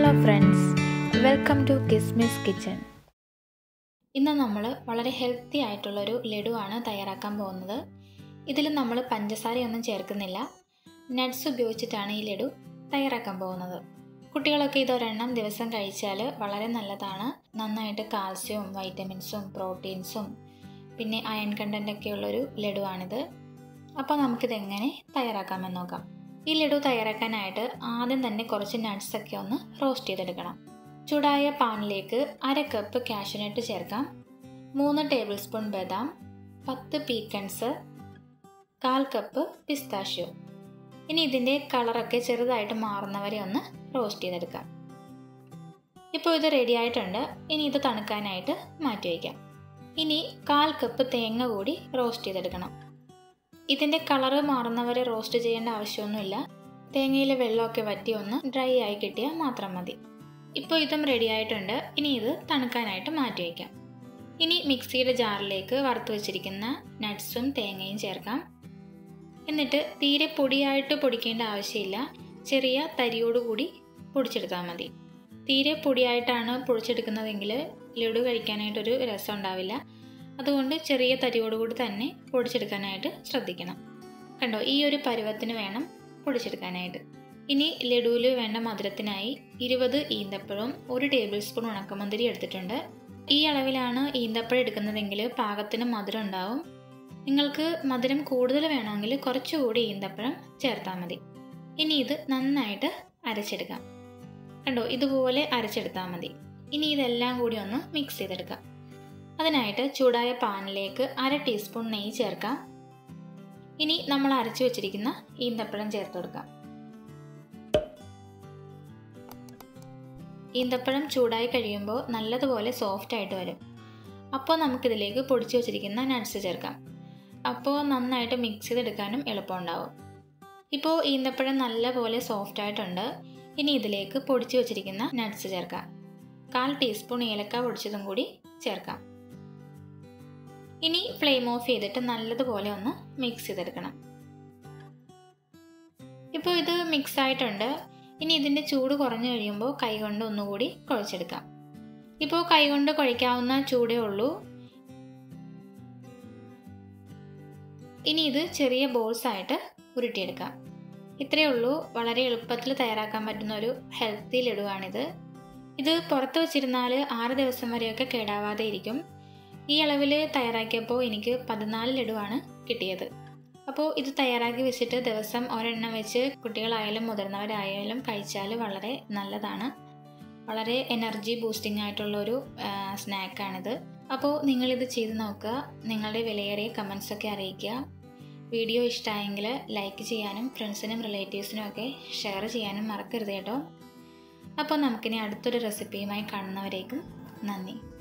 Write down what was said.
hello friends welcome to Kismis kitchen ഇന്ന് നമ്മൾ വളരെ ഹെൽത്തി ആയിട്ടുള്ളൊരു ലഡുവാണ് തയ്യാറാക്കാൻ പോകുന്നത് ഇതിൽ നമ്മൾ പഞ്ചസാരയൊന്നും ചേർക്കുന്നില്ല നട്ട്സ് ഉപയോഗിച്ചിട്ടാണ് ഈ ലഡു തയ്യാറാക്കാൻ പോകുന്നത് കുട്ടികളൊക്കെ ഇതൊരെണ്ണം ദിവസം കഴിച്ചാൽ വളരെ നല്ലതാണ് നന്നായിട്ട് കാൽസ്യവും വൈറ്റമിൻസും പ്രോട്ടീൻസും പിന്നെ അയൺ കണ്ടൻ്റൊക്കെ ഉള്ളൊരു ലഡുവാണിത് അപ്പോൾ നമുക്കിതെങ്ങനെ തയ്യാറാക്കാമെന്ന് നോക്കാം ഈ ലഡു തയ്യാറാക്കാനായിട്ട് ആദ്യം തന്നെ കുറച്ച് നട്ട്സ് ഒക്കെ ഒന്ന് റോസ്റ്റ് ചെയ്തെടുക്കണം ചൂടായ പാനിലേക്ക് അര കപ്പ് കാഷ്യൂനട്ട് ചേർക്കാം മൂന്ന് ടേബിൾ സ്പൂൺ ബദാം പത്ത് പീക്കൺസ് കാൽ കപ്പ് പിസ്താഷ്യോ ഇനി ഇതിൻ്റെ കളറൊക്കെ ചെറുതായിട്ട് മാറുന്നവരെ ഒന്ന് റോസ്റ്റ് ചെയ്തെടുക്കാം ഇപ്പോൾ ഇത് റെഡി ആയിട്ടുണ്ട് ഇനി ഇത് തണുക്കാനായിട്ട് മാറ്റി വയ്ക്കാം ഇനി കാൽ കപ്പ് തേങ്ങ കൂടി റോസ്റ്റ് ചെയ്തെടുക്കണം ഇതിൻ്റെ കളറ് മാറുന്നവരെ റോസ്റ്റ് ചെയ്യേണ്ട ആവശ്യമൊന്നുമില്ല തേങ്ങയിലെ വെള്ളമൊക്കെ വറ്റി ഒന്ന് ഡ്രൈ ആയി കിട്ടിയാൽ മാത്രം മതി ഇപ്പോൾ ഇതും റെഡി ആയിട്ടുണ്ട് ഇനി ഇത് തണുക്കാനായിട്ട് മാറ്റി വയ്ക്കാം ഇനി മിക്സിയുടെ ജാറിലേക്ക് വറുത്ത് വെച്ചിരിക്കുന്ന നട്ട്സും തേങ്ങയും ചേർക്കാം എന്നിട്ട് തീരെ പൊടിയായിട്ട് പൊടിക്കേണ്ട ആവശ്യമില്ല ചെറിയ തരിയോടുകൂടി പൊടിച്ചെടുത്താൽ മതി തീരെ പൊടിയായിട്ടാണ് പൊടിച്ചെടുക്കുന്നതെങ്കിൽ ലഡു കഴിക്കാനായിട്ടൊരു രസം ഉണ്ടാവില്ല അതുകൊണ്ട് ചെറിയ തരിയോടുകൂടി തന്നെ പൊടിച്ചെടുക്കാനായിട്ട് ശ്രദ്ധിക്കണം കണ്ടോ ഈ ഒരു പരുവത്തിന് വേണം പൊടിച്ചെടുക്കാനായിട്ട് ഇനി ലഡുവിൽ വേണ്ട മധുരത്തിനായി ഇരുപത് ഈന്തപ്പഴവും ഒരു ടേബിൾ സ്പൂൺ ഉണക്കമന്തിരി എടുത്തിട്ടുണ്ട് ഈ അളവിലാണ് ഈന്തപ്പഴം എടുക്കുന്നതെങ്കിൽ പാകത്തിന് മധുരം ഉണ്ടാവും നിങ്ങൾക്ക് മധുരം കൂടുതൽ വേണമെങ്കിൽ കുറച്ചുകൂടി ഈന്തപ്പഴം ചേർത്താൽ മതി ഇനി ഇത് നന്നായിട്ട് അരച്ചെടുക്കാം കണ്ടോ ഇതുപോലെ അരച്ചെടുത്താൽ മതി ഇനി ഇതെല്ലാം കൂടി ഒന്ന് മിക്സ് ചെയ്തെടുക്കാം അതിനായിട്ട് ചൂടായ പാനിലേക്ക് അര ടീസ്പൂൺ നെയ്യ് ചേർക്കാം ഇനി നമ്മൾ അരച്ചു വെച്ചിരിക്കുന്ന ഈന്തപ്പഴം ചേർത്ത് കൊടുക്കാം ഈന്തപ്പഴം ചൂടായി കഴിയുമ്പോൾ നല്ലതുപോലെ സോഫ്റ്റ് ആയിട്ട് വരും അപ്പോൾ നമുക്കിതിലേക്ക് പൊടിച്ചു വെച്ചിരിക്കുന്ന നട്ട്സ് ചേർക്കാം അപ്പോൾ നന്നായിട്ട് മിക്സ് ചെയ്തെടുക്കാനും എളുപ്പമുണ്ടാവും ഇപ്പോൾ ഈന്തപ്പഴം നല്ലപോലെ സോഫ്റ്റ് ആയിട്ടുണ്ട് ഇനി ഇതിലേക്ക് പൊടിച്ചു വെച്ചിരിക്കുന്ന നട്ട്സ് ചേർക്കാം കാൽ ടീസ്പൂൺ ഏലക്ക പൊടിച്ചതും കൂടി ചേർക്കാം ഇനി ഫ്ലെയിം ഓഫ് ചെയ്തിട്ട് നല്ലതുപോലെ ഒന്ന് മിക്സ് ചെയ്തെടുക്കണം ഇപ്പോൾ ഇത് മിക്സ് ആയിട്ടുണ്ട് ഇനി ഇതിൻ്റെ ചൂട് കുറഞ്ഞു കഴിയുമ്പോൾ കൈകൊണ്ട് ഒന്നുകൂടി കുഴച്ചെടുക്കാം ഇപ്പോൾ കൈകൊണ്ട് കുഴയ്ക്കാവുന്ന ചൂടേ ഉള്ളൂ ഇനി ഇത് ചെറിയ ബോൾസ് ആയിട്ട് ഉരുട്ടിയെടുക്കാം ഇത്രയേ ഉള്ളൂ വളരെ എളുപ്പത്തിൽ തയ്യാറാക്കാൻ പറ്റുന്ന ഒരു ഹെൽത്തി ലഡുവാണിത് ഇത് പുറത്ത് വെച്ചിരുന്നാൽ ആറ് ദിവസം വരെയൊക്കെ കേടാവാതെ ഇരിക്കും ഈ അളവിൽ തയ്യാറാക്കിയപ്പോൾ എനിക്ക് പതിനാല് ലഡുവാണ് കിട്ടിയത് അപ്പോൾ ഇത് തയ്യാറാക്കി വെച്ചിട്ട് ദിവസം ഒരെണ്ണം വെച്ച് കുട്ടികളായാലും മുതിർന്നവരായാലും കഴിച്ചാൽ വളരെ നല്ലതാണ് വളരെ എനർജി ബൂസ്റ്റിംഗ് ആയിട്ടുള്ള ഒരു സ്നാക്കാണിത് അപ്പോൾ നിങ്ങളിത് ചെയ്ത് നോക്കുക നിങ്ങളുടെ വിലയേറിയ കമൻസൊക്കെ അറിയിക്കുക വീഡിയോ ഇഷ്ടമായെങ്കിൽ ലൈക്ക് ചെയ്യാനും ഫ്രണ്ട്സിനും റിലേറ്റീവ്സിനും ഒക്കെ ഷെയർ ചെയ്യാനും മറക്കരുത് കേട്ടോ അപ്പോൾ നമുക്കിനി അടുത്തൊരു റെസിപ്പിയുമായി കാണുന്നവരേക്കും നന്ദി